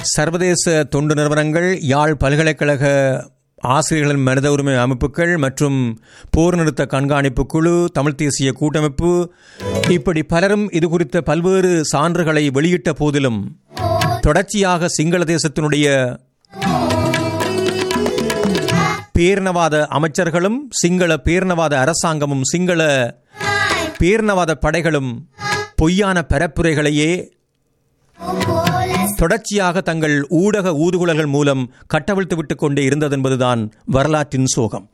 சர்வதேச தொண்டு நிறுவனங்கள் யாழ் பல்கலைக்கழக ஆசிரியர்களின் மனித உரிமை அமைப்புகள் மற்றும் போர் நிறுத்த கண்காணிப்பு குழு தமிழ் தேசிய கூட்டமைப்பு இப்படி பலரும் இது குறித்த பல்வேறு சான்றுகளை வெளியிட்ட போதிலும் தொடர்ச்சியாக சிங்கள தேசத்தினுடைய பேரினவாத அமைச்சர்களும் சிங்கள பேரினவாத அரசாங்கமும் சிங்கள பேரினவாத படைகளும் பொய்யான பரப்புரைகளையே தொடர்ச்சியாக தங்கள் ஊடக ஊதுகுழல்கள் மூலம் கட்டவிழ்த்து விட்டுக் கொண்டே இருந்தது என்பதுதான் வரலாற்றின் சோகம்